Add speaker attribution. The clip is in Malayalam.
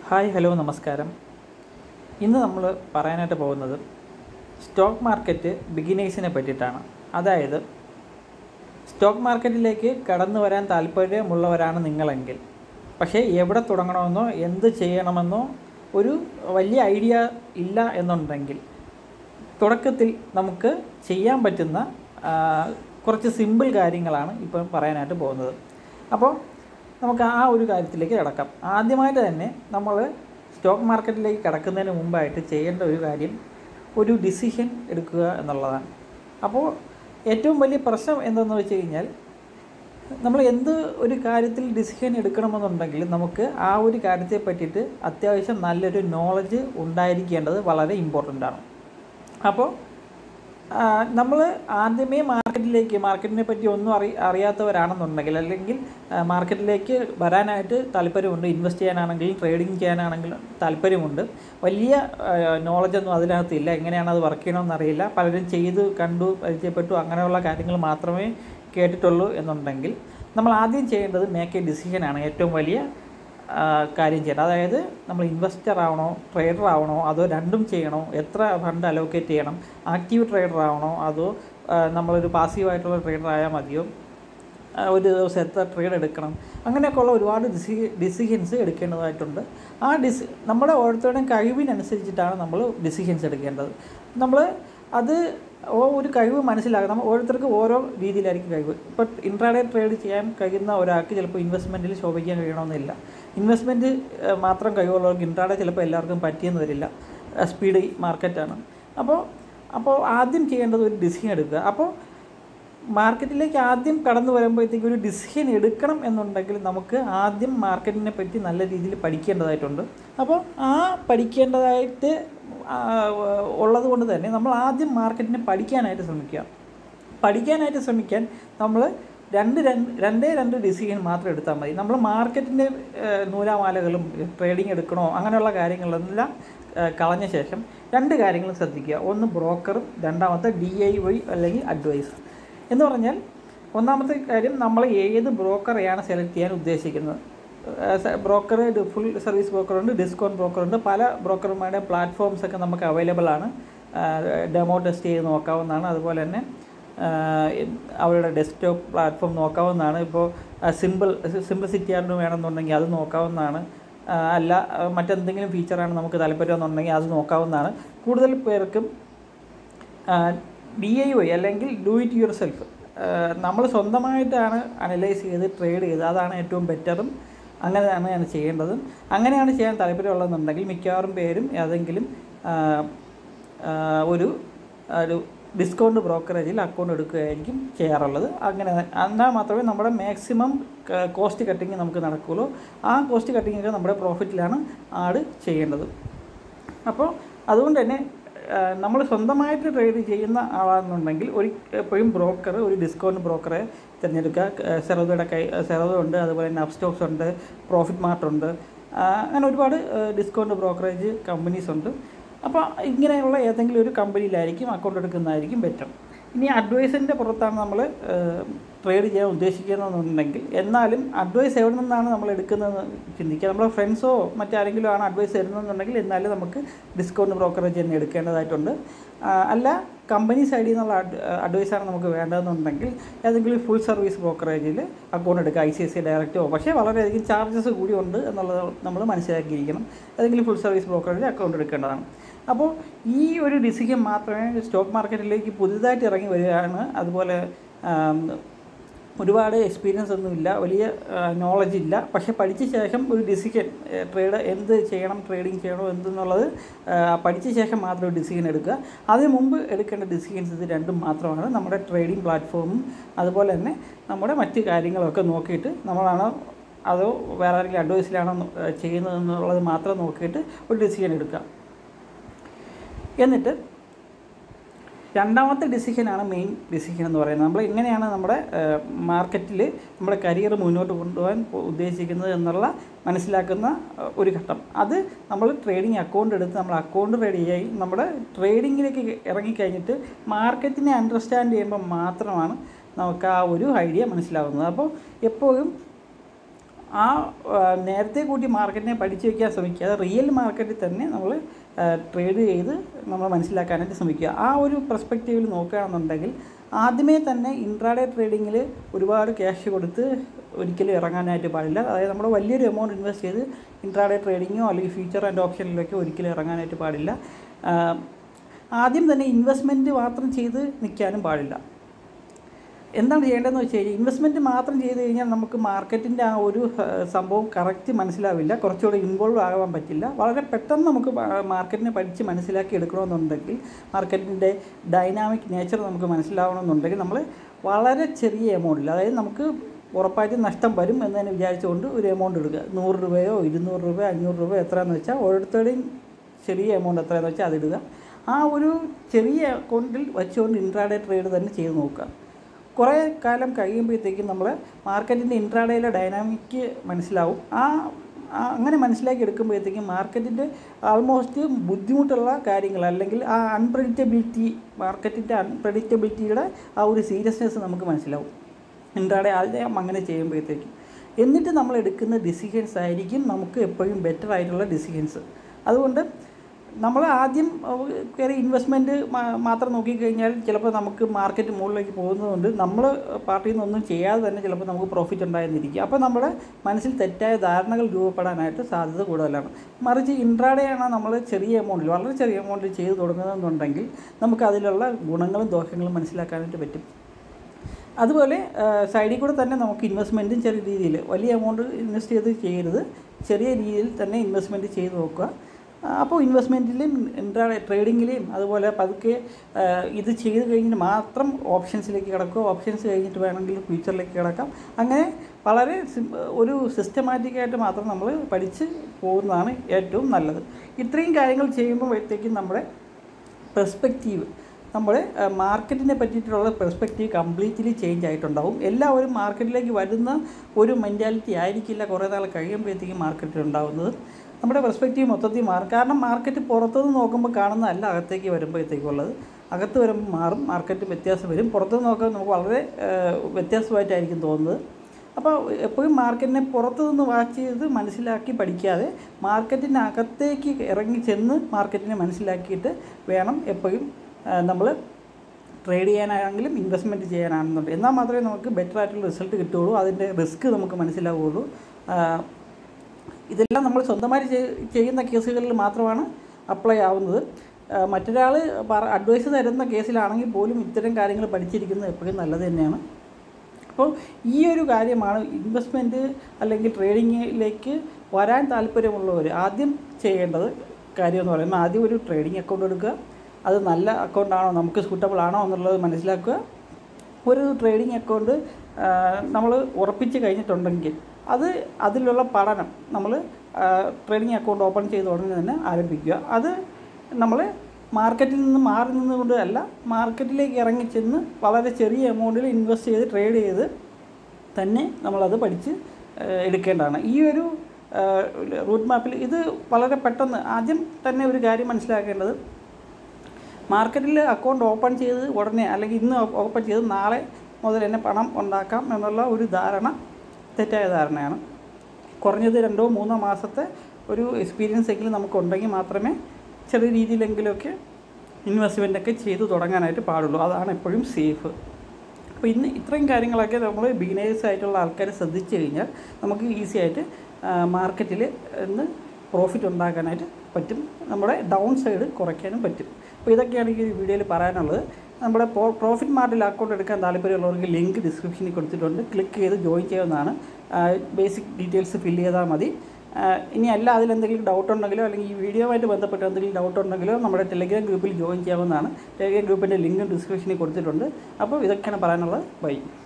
Speaker 1: ഹായ് ഹലോ നമസ്കാരം ഇന്ന് നമ്മൾ പറയാനായിട്ട് പോകുന്നത് സ്റ്റോക്ക് മാർക്കറ്റ് ബിഗിനേഴ്സിനെ പറ്റിയിട്ടാണ് അതായത് സ്റ്റോക്ക് മാർക്കറ്റിലേക്ക് കടന്നു വരാൻ താല്പര്യമുള്ളവരാണ് നിങ്ങളെങ്കിൽ പക്ഷേ എവിടെ തുടങ്ങണമെന്നോ എന്ത് ചെയ്യണമെന്നോ ഒരു വലിയ ഐഡിയ ഇല്ല എന്നുണ്ടെങ്കിൽ തുടക്കത്തിൽ നമുക്ക് ചെയ്യാൻ പറ്റുന്ന ആ, കുറച്ച് സിമ്പിൾ കാര്യങ്ങളാണ് ഇപ്പം പറയാനായിട്ട് പോകുന്നത് അപ്പോൾ നമുക്ക് ആ ഒരു കാര്യത്തിലേക്ക് കിടക്കാം ആദ്യമായിട്ട് തന്നെ നമ്മൾ സ്റ്റോക്ക് മാർക്കറ്റിലേക്ക് കിടക്കുന്നതിന് മുമ്പായിട്ട് ചെയ്യേണ്ട ഒരു കാര്യം ഒരു ഡിസിഷൻ എടുക്കുക എന്നുള്ളതാണ് അപ്പോൾ ഏറ്റവും വലിയ പ്രശ്നം എന്തെന്ന് വെച്ച് കഴിഞ്ഞാൽ നമ്മൾ എന്ത് ഒരു കാര്യത്തിൽ ഡിസിഷൻ എടുക്കണമെന്നുണ്ടെങ്കിൽ നമുക്ക് ആ ഒരു കാര്യത്തെ പറ്റിയിട്ട് അത്യാവശ്യം നല്ലൊരു നോളജ് ഉണ്ടായിരിക്കേണ്ടത് വളരെ ഇമ്പോർട്ടൻ്റ് ആണ് അപ്പോൾ നമ്മൾ ആദ്യമേ മാർക്കറ്റിലേക്ക് മാർക്കറ്റിനെ പറ്റി ഒന്നും അറി അറിയാത്തവരാണെന്നുണ്ടെങ്കിൽ അല്ലെങ്കിൽ ആ, മാർക്കറ്റിലേക്ക് വരാനായിട്ട് താല്പര്യമുണ്ട് ഇൻവെസ്റ്റ് ചെയ്യാനാണെങ്കിലും ട്രേഡിങ് ചെയ്യാനാണെങ്കിലും താല്പര്യമുണ്ട് വലിയ നോളജൊന്നും അതിനകത്തില്ല എങ്ങനെയാണ് അത് വർക്ക് ചെയ്യണമെന്ന് അറിയില്ല പലരും ചെയ്ത് കണ്ടു പരിചയപ്പെട്ടു അങ്ങനെയുള്ള കാര്യങ്ങൾ മാത്രമേ കേട്ടിട്ടുള്ളൂ എന്നുണ്ടെങ്കിൽ നമ്മൾ ആദ്യം ചെയ്യേണ്ടത് മേക്ക് എ ഡിസിഷനാണ് ഏറ്റവും വലിയ ആ, കാര്യം ചെയ്യണം അതായത് നമ്മൾ ഇൻവെസ്റ്റർ ആവണോ ട്രേഡർ ആവണോ അതോ രണ്ടും ചെയ്യണോ എത്ര ഫണ്ട് അലോക്കേറ്റ് ചെയ്യണം ആക്റ്റീവ് ട്രേഡർ ആവണോ അതോ ആ, നമ്മളൊരു പാസീവായിട്ടുള്ള ട്രേഡർ ആയാൽ മതിയോ ആ, ഒരു ദിവസം എത്ര ട്രേഡ് എടുക്കണം അങ്ങനെയൊക്കെയുള്ള ഒരുപാട് ഡിസി ഡിസിഷൻസ് എടുക്കേണ്ടതായിട്ടുണ്ട് ആ ഡിസി നമ്മുടെ ഓരോരുത്തരുടെയും കഴിവിനനുസരിച്ചിട്ടാണ് നമ്മൾ ഡിസിഷൻസ് എടുക്കേണ്ടത് നമ്മൾ അത് ഓ ഒരു കഴിവ് മനസ്സിലാക്കണം നമ്മൾ ഓരോരുത്തർക്ക് ഓരോ രീതിയിലായിരിക്കും കഴിവ് ഇപ്പോൾ ഇൻട്രാഡേ ട്രേഡ് ചെയ്യാൻ കഴിയുന്ന ഒരാൾക്ക് ചിലപ്പോൾ ഇൻവെസ്റ്റ്മെൻറ്റിൽ ശോഭിക്കാൻ കഴിയണമെന്നില്ല ഇൻവെസ്റ്റ്മെൻറ്റ് മാത്രം കഴിവുള്ളവർക്ക് ഇൻട്രാഡേ ചിലപ്പോൾ എല്ലാവർക്കും പറ്റിയെന്ന് വരില്ല സ്പീഡ് മാർക്കറ്റാണ് അപ്പോൾ അപ്പോൾ ആദ്യം ചെയ്യേണ്ടത് ഒരു ഡിസിഷൻ എടുക്കുക അപ്പോൾ മാർക്കറ്റിലേക്ക് ആദ്യം കടന്നു വരുമ്പോഴത്തേക്ക് ഒരു ഡിസിഷൻ എടുക്കണം എന്നുണ്ടെങ്കിൽ നമുക്ക് ആദ്യം മാർക്കറ്റിനെ പറ്റി നല്ല രീതിയിൽ പഠിക്കേണ്ടതായിട്ടുണ്ട് അപ്പോൾ ആ പഠിക്കേണ്ടതായിട്ട് ആ, ഉള്ളത് കൊണ്ട് തന്നെ നമ്മൾ ആദ്യം മാർക്കറ്റിനെ പഠിക്കാനായിട്ട് ശ്രമിക്കുക പഠിക്കാനായിട്ട് ശ്രമിക്കാൻ നമ്മൾ രണ്ട് രണ്ട് രണ്ടേ രണ്ട് ഡിസിഷൻ മാത്രം എടുത്താൽ മതി നമ്മൾ മാർക്കറ്റിൻ്റെ നൂലാമാലകളും ട്രേഡിംഗ് എടുക്കണോ അങ്ങനെയുള്ള കാര്യങ്ങളെല്ലാം ഏഹ്, കളഞ്ഞ ശേഷം രണ്ട് കാര്യങ്ങളും ശ്രദ്ധിക്കുക ഒന്ന് ബ്രോക്കറും രണ്ടാമത്തെ ഡി ഐ വൈ അല്ലെങ്കിൽ അഡ്വൈസ് എന്ന് പറഞ്ഞാൽ ഒന്നാമത്തെ കാര്യം നമ്മൾ ഏത് ബ്രോക്കറെയാണ് സെലക്ട് ചെയ്യാൻ ഉദ്ദേശിക്കുന്നത് ബ്രോക്കർ ഫുൾ സർവീസ് ബ്രോക്കറുണ്ട് ഡിസ്കൗണ്ട് ബ്രോക്കറുണ്ട് പല ബ്രോക്കർമാരുടെ പ്ലാറ്റ്ഫോംസ് ഒക്കെ നമുക്ക് അവൈലബിൾ ആണ് ഡെമോ ടെസ്റ്റ് ചെയ്ത് നോക്കാവുന്നതാണ് അതുപോലെ തന്നെ ആ, അവരുടെ ഡെസ്ക്ടോപ്പ് പ്ലാറ്റ്ഫോം നോക്കാവുന്നതാണ് ഇപ്പോൾ സിമ്പിൾ സിംപ്ലിസിറ്റി ആയിട്ട് വേണമെന്നുണ്ടെങ്കിൽ അത് നോക്കാവുന്നതാണ് ആ, അല്ല ആ, മറ്റെന്തെങ്കിലും ഫീച്ചറാണ് നമുക്ക് താല്പര്യമെന്നുണ്ടെങ്കിൽ അത് നോക്കാവുന്നതാണ് കൂടുതൽ പേർക്കും ഡി ഐ വൈ അല്ലെങ്കിൽ ഡു ഇറ്റ് യുവർ സെൽഫ് നമ്മൾ സ്വന്തമായിട്ടാണ് അനലൈസ് ചെയ്ത് ട്രേഡ് ചെയ്ത് അതാണ് ഏറ്റവും ബെറ്ററും അങ്ങനെയാണ് ഞാൻ ചെയ്യേണ്ടത് അങ്ങനെയാണ് ചെയ്യാൻ താല്പര്യമുള്ളതെന്നുണ്ടെങ്കിൽ മിക്കവാറും പേരും ഏതെങ്കിലും ആ, ആ, ഒരു ഒരു ഡിസ്കൗണ്ട് ബ്രോക്കറേജിൽ അക്കൗണ്ട് എടുക്കുകയായിരിക്കും ചെയ്യാറുള്ളത് അങ്ങനെ എന്നാൽ മാത്രമേ നമ്മുടെ മാക്സിമം കോസ്റ്റ് കട്ടിങ് നമുക്ക് നടക്കുകയുള്ളൂ ആ കോസ്റ്റ് കട്ടിങ്ങൊക്കെ നമ്മുടെ പ്രോഫിറ്റിലാണ് ആഡ് ചെയ്യേണ്ടത് അപ്പോൾ അതുകൊണ്ട് തന്നെ നമ്മൾ സ്വന്തമായിട്ട് ട്രേഡ് ചെയ്യുന്ന ആളാണെന്നുണ്ടെങ്കിൽ ഒരു എപ്പോഴും ബ്രോക്കർ ഒരു ഡിസ്കൗണ്ട് ബ്രോക്കറെ തിരഞ്ഞെടുക്കുക സെറോദയുടെ കൈ സെറോദ ഉണ്ട് അതുപോലെ തന്നെ അപ്സ്റ്റോക്സ് ഉണ്ട് പ്രോഫിറ്റ് മാർട്ട് ഉണ്ട് ആ, അങ്ങനെ ഒരുപാട് ഡിസ്കൗണ്ട് ബ്രോക്കറേജ് കമ്പനീസ് ഉണ്ട് അപ്പോൾ ഇങ്ങനെയുള്ള ഏതെങ്കിലും ഒരു കമ്പനിയിലായിരിക്കും അക്കൗണ്ട് എടുക്കുന്നതായിരിക്കും ബെറ്റർ ഇനി അഡ്വൈസിൻ്റെ പുറത്താണ് നമ്മൾ ട്രേഡ് ചെയ്യാൻ ഉദ്ദേശിക്കുന്നതെന്നുണ്ടെങ്കിൽ എന്നാലും അഡ്വൈസ് എവിടെ നിന്നാണ് നമ്മൾ എടുക്കുന്നതെന്ന് ചിന്തിക്കുക നമ്മുടെ ഫ്രണ്ട്സോ മറ്റാരെങ്കിലും ആണ് അഡ്വൈസ് തരുന്നതെന്നുണ്ടെങ്കിൽ എന്നാലും നമുക്ക് ഡിസ്കൗണ്ട് ബ്രോക്കറേജ് തന്നെ എടുക്കേണ്ടതായിട്ടുണ്ട് ആ, അല്ല കമ്പനി സൈഡിൽ നിന്നുള്ള അഡ്വൈസാണ് നമുക്ക് വേണ്ടതെന്നുണ്ടെങ്കിൽ ഏതെങ്കിലും ഫുൾ സർവീസ് ബ്രോക്കറേജിൽ അക്കൗണ്ട് എടുക്കുക ഐ സി ഐ സി ഡയറക്റ്റോ പക്ഷേ വളരെയധികം ചാർജസ് കൂടി ഉണ്ട് എന്നുള്ളത് നമ്മൾ മനസ്സിലാക്കിയിരിക്കണം ഏതെങ്കിലും ഫുൾ സർവീസ് ബ്രോക്കറേജിൽ അക്കൗണ്ട് എടുക്കേണ്ടതാണ് അപ്പോൾ ഈ ഒരു ഡിസിഷൻ മാത്രമേ സ്റ്റോക്ക് മാർക്കറ്റിലേക്ക് പുതുതായിട്ട് ഇറങ്ങി വരികയാണ് അതുപോലെ ആം, ഒരുപാട് എക്സ്പീരിയൻസ് ഒന്നുമില്ല വലിയ നോളജ് ഇല്ല പക്ഷേ പഠിച്ച ശേഷം ഒരു ഡിസിഷൻ ട്രേഡ് എന്ത് ചെയ്യണം ട്രേഡിങ് ചെയ്യണോ എന്തെന്നുള്ളത് ആ, പഠിച്ച ശേഷം മാത്രം ഒരു ഡിസിഷൻ എടുക്കുക അതിന് മുമ്പ് എടുക്കേണ്ട ഡിസിഷൻസ് ഇത് രണ്ടും മാത്രമാണ് നമ്മുടെ ട്രേഡിംഗ് പ്ലാറ്റ്ഫോമും അതുപോലെ തന്നെ നമ്മുടെ മറ്റ് കാര്യങ്ങളൊക്കെ നോക്കിയിട്ട് നമ്മളാണോ അതോ വേറെ ആരെങ്കിലും അഡ്വൈസിലാണോ നോ- ചെയ്യുന്നതെന്നുള്ളത് മാത്രം നോക്കിയിട്ട് ഒരു ഡിസിഷൻ എടുക്കുക എന്നിട്ട് രണ്ടാമത്തെ ഡിസിഷനാണ് മെയിൻ ഡിസിഷൻ എന്ന് പറയുന്നത് നമ്മൾ എങ്ങനെയാണ് നമ്മുടെ മാർക്കറ്റിൽ നമ്മുടെ കരിയർ മുന്നോട്ട് കൊണ്ടുപോകാൻ ഉദ്ദേശിക്കുന്നത് എന്നുള്ള മനസ്സിലാക്കുന്ന ഏഹ്, ഒരു ഘട്ടം അത് നമ്മൾ ട്രേഡിംഗ് അക്കൗണ്ട് എടുത്ത് നമ്മൾ അക്കൗണ്ട് റെഡിയായി നമ്മുടെ ട്രേഡിങ്ങിലേക്ക് ഇറങ്ങിക്കഴിഞ്ഞിട്ട് മാർക്കറ്റിനെ അണ്ടർസ്റ്റാൻഡ് ചെയ്യുമ്പോൾ മാത്രമാണ് നമുക്ക് ആ ഒരു ഐഡിയ മനസ്സിലാവുന്നത് അപ്പോൾ എപ്പോഴും ആ ആ, നേരത്തെ കൂട്ടി മാർക്കറ്റിനെ പഠിച്ചു വയ്ക്കാൻ ശ്രമിക്കുക അത് റിയൽ മാർക്കറ്റിൽ തന്നെ നമ്മൾ ട്രേഡ് ചെയ്ത് നമ്മൾ മനസ്സിലാക്കാനായിട്ട് ശ്രമിക്കുക ആ ഒരു പെർസ്പെക്റ്റീവിൽ നോക്കുകയാണെന്നുണ്ടെങ്കിൽ ആദ്യമേ തന്നെ ഇൻട്രാഡേ ട്രേഡിങ്ങിൽ ഒരുപാട് ക്യാഷ് കൊടുത്ത് ഒരിക്കലും ഇറങ്ങാനായിട്ട് പാടില്ല അതായത് നമ്മൾ വലിയൊരു എമൗണ്ട് ഇൻവെസ്റ്റ് ചെയ്ത് ഇൻട്രാഡേ ട്രേഡിങ്ങോ അല്ലെങ്കിൽ ഫ്യൂച്ചർ ആൻഡ് ഓപ്ഷനിലൊക്കെ ഒരിക്കലും ഇറങ്ങാനായിട്ട് പാടില്ല ആ, ആദ്യം തന്നെ ഇൻവെസ്റ്റ്മെൻറ്റ് മാത്രം ചെയ്ത് നിൽക്കാനും പാടില്ല എന്താണ് ചെയ്യേണ്ടതെന്ന് വെച്ച് കഴിഞ്ഞാൽ ഇൻവെസ്റ്റ്മെൻറ്റ് മാത്രം ചെയ്ത് കഴിഞ്ഞാൽ നമുക്ക് മാർക്കറ്റിൻ്റെ ആ ഒരു ആ, സംഭവം കറക്റ്റ് മനസ്സിലാവില്ല കുറച്ചുകൂടെ ഇൻവോൾവ് ആകാൻ പറ്റില്ല വളരെ പെട്ടെന്ന് നമുക്ക് മാർക്കറ്റിനെ പഠിച്ച് മനസ്സിലാക്കി എടുക്കണമെന്നുണ്ടെങ്കിൽ മാർക്കറ്റിൻ്റെ ഡൈനാമിക് നേച്ചർ നമുക്ക് മനസ്സിലാവണമെന്നുണ്ടെങ്കിൽ നമ്മൾ വളരെ ചെറിയ എമൗണ്ടിൽ അതായത് നമുക്ക് ഉറപ്പായിട്ടും നഷ്ടം വരും എന്ന് തന്നെ വിചാരിച്ചുകൊണ്ട് ഒരു എമൗണ്ട് എടുക്കുക നൂറ് രൂപയോ ഇരുന്നൂറ് രൂപയോ അഞ്ഞൂറ് രൂപയോ എത്രയാണെന്ന് വെച്ചാൽ ഓരോരുത്തരുടെയും ചെറിയ എമൗണ്ട് എത്രയാണെന്ന് വെച്ചാൽ അതിടുക ആ ഒരു ചെറിയ അക്കൗണ്ടിൽ വെച്ചുകൊണ്ട് ഇൻട്രാഡേ ട്രേഡ് തന്നെ ചെയ്ത് നോക്കുക കുറേ കാലം കഴിയുമ്പോഴത്തേക്കും നമ്മൾ മാർക്കറ്റിൻ്റെ ഇൻട്രാഡേയിലെ ഡൈനാമിക്ക് മനസ്സിലാവും ആ ആ അങ്ങനെ മനസ്സിലാക്കി എടുക്കുമ്പോഴത്തേക്കും മാർക്കറ്റിൻ്റെ ആൾമോസ്റ്റ് ബുദ്ധിമുട്ടുള്ള കാര്യങ്ങൾ അല്ലെങ്കിൽ ആ അൺപ്രഡിക്റ്റബിലിറ്റി മാർക്കറ്റിൻ്റെ അൺപ്രഡിക്റ്റബിലിറ്റിയുടെ ആ ഒരു സീരിയസ്നെസ് നമുക്ക് മനസ്സിലാവും ഇൻട്രാഡേ ആദ്യം അങ്ങനെ ചെയ്യുമ്പോഴത്തേക്കും എന്നിട്ട് നമ്മൾ എടുക്കുന്ന ഡിസിഷൻസ് ആയിരിക്കും നമുക്ക് എപ്പോഴും ബെറ്റർ ആയിട്ടുള്ള ഡിസിഷൻസ് അതുകൊണ്ട് നമ്മൾ ആദ്യം അഹ് കയറി ഇൻവെസ്റ്റ്മെൻറ്റ് മാത്രം നോക്കിക്കഴിഞ്ഞാൽ ചിലപ്പോൾ നമുക്ക് മാർക്കറ്റ് മുകളിലേക്ക് പോകുന്നതുകൊണ്ട് നമ്മൾ പാർട്ടിയിൽ നിന്നൊന്നും ചെയ്യാതെ തന്നെ ചിലപ്പോൾ നമുക്ക് പ്രോഫിറ്റ് ഉണ്ടായെന്നിരിക്കും അപ്പോൾ നമ്മുടെ മനസ്സിൽ തെറ്റായ ധാരണകൾ രൂപപ്പെടാനായിട്ട് സാധ്യത കൂടുതലാണ് മറിച്ച് ഇൻട്രാഡേ ആണ് നമ്മൾ ചെറിയ എമൗണ്ടിൽ വളരെ ചെറിയ എമൗണ്ടിൽ ചെയ്ത് തുടങ്ങുന്നതെന്നുണ്ടെങ്കിൽ നമുക്ക് അതിലുള്ള ഗുണങ്ങളും ദോഷങ്ങളും മനസ്സിലാക്കാനായിട്ട് പറ്റും അതുപോലെ സൈഡിൽ കൂടെ തന്നെ നമുക്ക് ഇൻവെസ്റ്റ്മെൻറ്റും ചെറിയ രീതിയിൽ വലിയ എമൗണ്ട് ഇൻവെസ്റ്റ് ചെയ്ത് ചെയ്യരുത് ചെറിയ രീതിയിൽ തന്നെ ഇൻവെസ്റ്റ്മെൻറ്റ് ചെയ്ത് നോക്കുക ആ, അപ്പോൾ ഇൻവെസ്റ്റ്മെൻറ്റിലും ഇൻട്രാ ട്രേഡിങ്ങിലെയും അതുപോലെ പതുക്കെ ആ, ഇത് ചെയ്ത് കഴിഞ്ഞിട്ട് മാത്രം ഓപ്ഷൻസിലേക്ക് കിടക്കുക ഓപ്ഷൻസ് കഴിഞ്ഞിട്ട് വേണമെങ്കിൽ ഫ്യൂച്ചറിലേക്ക് കിടക്കാം അങ്ങനെ വളരെ സിം- ഒരു സിസ്റ്റമാറ്റിക്കായിട്ട് മാത്രം നമ്മൾ പഠിച്ച് പോകുന്നതാണ് ഏറ്റവും നല്ലത് ഇത്രയും കാര്യങ്ങൾ ചെയ്യുമ്പോഴത്തേക്കും നമ്മുടെ പെർസ്പെക്റ്റീവ് നമ്മൾ മാർക്കറ്റിനെ പറ്റിയിട്ടുള്ള പെർസ്പെക്റ്റീവ് കംപ്ലീറ്റ്ലി ചേഞ്ച് ആയിട്ടുണ്ടാവും എല്ലാവരും മാർക്കറ്റിലേക്ക് വരുന്ന ഒരു മെൻറ്റാലിറ്റി ആയിരിക്കില്ല കുറേ നാൾ കഴിയുമ്പോഴത്തേക്കും മാർക്കറ്റിൽ ഉണ്ടാകുന്നത് നമ്മുടെ പെർസ്പെക്റ്റീവ് മൊത്തത്തിൽ മാറും കാരണം മാർക്കറ്റ് പുറത്തുനിന്ന് നോക്കുമ്പോൾ കാണുന്നതല്ല അകത്തേക്ക് വരുമ്പോഴത്തേക്കുള്ളത് അകത്ത് വരുമ്പോൾ മാറും മാർക്കറ്റ് വ്യത്യാസം വരും പുറത്തുനിന്ന് നോക്കുമ്പോൾ നമുക്ക് വളരെ ഏഹ്, വ്യത്യാസമായിട്ടായിരിക്കും തോന്നുന്നത് അപ്പോൾ എപ്പോഴും മാർക്കറ്റിനെ പുറത്തു നിന്ന് വാച്ച് ചെയ്ത് മനസ്സിലാക്കി പഠിക്കാതെ മാർക്കറ്റിനകത്തേക്ക് ഇറങ്ങി ചെന്ന് മാർക്കറ്റിനെ മനസ്സിലാക്കിയിട്ട് വേണം എപ്പോഴും നമ്മൾ ട്രേഡ് ചെയ്യാനാണെങ്കിലും ഇൻവെസ്റ്റ്മെൻറ്റ് ചെയ്യാനാണെന്നുണ്ട് എന്നാൽ മാത്രമേ നമുക്ക് ബെറ്റർ ആയിട്ടുള്ള റിസൾട്ട് കിട്ടുകയുള്ളൂ അതിൻ്റെ റിസ്ക് നമുക്ക് മനസ്സിലാവുകയുള്ളൂ ആ, ഇതെല്ലാം നമ്മൾ സ്വന്തമായിട്ട് ചെയ്- ചെയ്യുന്ന കേസുകളിൽ മാത്രമാണ് അപ്ലൈ ആവുന്നത് ആ, മറ്റൊരാൾ അഡ്വൈസ് തരുന്ന കേസിലാണെങ്കിൽ പോലും ഇത്തരം കാര്യങ്ങൾ പഠിച്ചിരിക്കുന്നത് എപ്പോഴും നല്ലത് തന്നെയാണ് അപ്പോൾ ഈ ഒരു കാര്യമാണ് ഇൻവെസ്റ്റ്മെൻറ്റ് അല്ലെങ്കിൽ ട്രേഡിങ്ങിലേക്ക് വരാൻ താല്പര്യമുള്ളവർ ആദ്യം ചെയ്യേണ്ടത് കാര്യം എന്ന് പറയുന്നത് ആദ്യം ഒരു ട്രേഡിംഗ് അക്കൗണ്ട് എടുക്കുക അത് നല്ല അക്കൗണ്ടാണോ നമുക്ക് സൂട്ടബിൾ ആണോ എന്നുള്ളത് മനസ്സിലാക്കുക ഒരു ട്രേഡിംഗ് അക്കൗണ്ട് നമ്മൾ ഉറപ്പിച്ച് കഴിഞ്ഞിട്ടുണ്ടെങ്കിൽ അത് അതിലുള്ള പഠനം നമ്മൾ ട്രേഡിംഗ് അക്കൗണ്ട് ഓപ്പൺ ചെയ്ത് ഉടനെ തന്നെ ആരംഭിക്കുക അത് നമ്മൾ മാർക്കറ്റിൽ നിന്ന് മാറി നിന്നുകൊണ്ട് അല്ല മാർക്കറ്റിലേക്ക് ഇറങ്ങി ചെന്ന് വളരെ ചെറിയ എമൗണ്ടിൽ ഇൻവെസ്റ്റ് ചെയ്ത് ട്രേഡ് ചെയ്ത് തന്നെ നമ്മളത് പഠിച്ച് ഏഹ്, എടുക്കേണ്ടതാണ് ഈ ഒരു റൂട്ട് മാപ്പിൽ ഇത് വളരെ പെട്ടെന്ന് ആദ്യം തന്നെ ഒരു കാര്യം മനസ്സിലാക്കേണ്ടത് മാർക്കറ്റിൽ അക്കൗണ്ട് ഓപ്പൺ ചെയ്ത് ഉടനെ അല്ലെങ്കിൽ ഇന്ന് ഓപ്പൺ ചെയ്ത് നാളെ മുതൽ തന്നെ പണം ഉണ്ടാക്കാം എന്നുള്ള ഒരു ധാരണ തെറ്റായ ധാരണയാണ് കുറഞ്ഞത് രണ്ടോ മൂന്നോ മാസത്തെ ഒരു എക്സ്പീരിയൻസ് എങ്കിലും നമുക്കുണ്ടെങ്കിൽ മാത്രമേ ചെറിയ രീതിയിലെങ്കിലുമൊക്കെ ഇൻവെസ്റ്റ്മെൻ്റ് ഒക്കെ ചെയ്ത് തുടങ്ങാനായിട്ട് പാടുള്ളൂ അതാണ് എപ്പോഴും സേഫ് അപ്പോൾ ഇന്ന് ഇത്രയും കാര്യങ്ങളൊക്കെ നമ്മൾ ബിഗിനേഴ്സ് ആയിട്ടുള്ള ആൾക്കാർ ശ്രദ്ധിച്ചു കഴിഞ്ഞാൽ നമുക്ക് ഈസി ആയിട്ട് മാർക്കറ്റിൽ നിന്ന് പ്രോഫിറ്റ് ഉണ്ടാക്കാനായിട്ട് പറ്റും നമ്മുടെ ഡൗൺ സൈഡ് കുറയ്ക്കാനും പറ്റും അപ്പോൾ ഇതൊക്കെയാണ് ഈ ഒരു വീഡിയോയിൽ പറയാനുള്ളത് നമ്മുടെ പ്രോഫിറ്റ് മാർട്ടിൽ അക്കൗണ്ട് എടുക്കാൻ താല്പര്യമുള്ളവർക്ക് ലിങ്ക് ഡിസ്ക്രിപ്ഷനിൽ കൊടുത്തിട്ടുണ്ട് ക്ലിക്ക് ചെയ്ത് ജോയിൻ ചെയ്യാവുന്നതാണ് ബേസിക് ഡീറ്റെയിൽസ് ഫില്ല് ചെയ്താൽ മതി ആ, ഇനി അല്ല അതിലെന്തെങ്കിലും ഡൗട്ട് ഉണ്ടെങ്കിലോ അല്ലെങ്കിൽ ഈ വീഡിയോയുമായിട്ട് ബന്ധപ്പെട്ട് എന്തെങ്കിലും ഡൗട്ട് ഉണ്ടെങ്കിലോ നമ്മുടെ ടെലിഗ്രാം ഗ്രൂപ്പിൽ ജോയിൻ ചെയ്യാവുന്നതാണ് ടെലിഗ്രാം ഗ്രൂപ്പിൻ്റെ ലിങ്ക് ഡിസ്ക്രിപ്ഷനിൽ കൊടുത്തിട്ടുണ്ട് അപ്പോൾ ഇതൊക്കെയാണ് പറയാനുള്ളത് ബൈ